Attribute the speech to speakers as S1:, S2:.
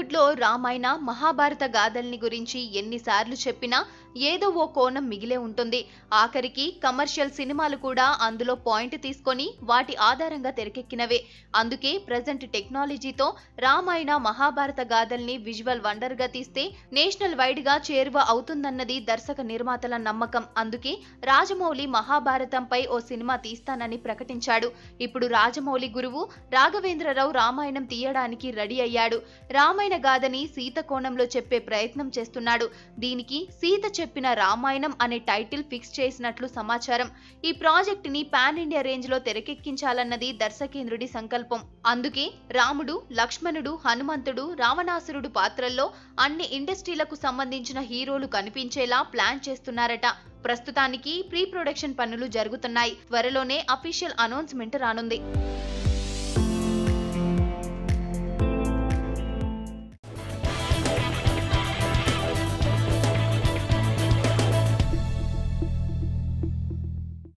S1: బాలీవుడ్లో రామాయణ మహాభారత గాథల్ని గురించి ఎన్నిసార్లు చెప్పినా ఏదో ఓ కోణం మిగిలే ఉంటుంది ఆఖరికి కమర్షియల్ సినిమాలు కూడా అందులో పాయింట్ తీసుకొని వాటి ఆధారంగా తెరకెక్కినవే అందుకే ప్రజెంట్ టెక్నాలజీతో రామాయణ మహాభారత గాథల్ని విజువల్ వండర్ గా తీస్తే నేషనల్ వైడ్ గా చేరువ అవుతుందన్నది దర్శక నిర్మాతల నమ్మకం అందుకే రాజమౌళి మహాభారతంపై ఓ సినిమా తీస్తానని ప్రకటించాడు ఇప్పుడు రాజమౌళి గురువు రాఘవేంద్రరావు రామాయణం తీయడానికి రెడీ అయ్యాడు రామాయణ గాథని సీత కోణంలో చెప్పే ప్రయత్నం చేస్తున్నాడు దీనికి సీత చెప్పిన రామాయణం అనే టైటిల్ ఫిక్స్ చేసినట్లు సమాచారం ఈ ప్రాజెక్ట్ ని పాన్ ఇండియా రేంజ్ లో తెరకెక్కించాలన్నది దర్శకేంద్రుడి సంకల్పం అందుకే రాముడు లక్ష్మణుడు హనుమంతుడు రావణాసురుడు పాత్రల్లో అన్ని ఇండస్ట్రీలకు సంబంధించిన హీరోలు కనిపించేలా ప్లాన్ చేస్తున్నారట ప్రస్తుతానికి ప్రీ ప్రొడక్షన్ పనులు జరుగుతున్నాయి త్వరలోనే అఫీషియల్ అనౌన్స్మెంట్ రానుంది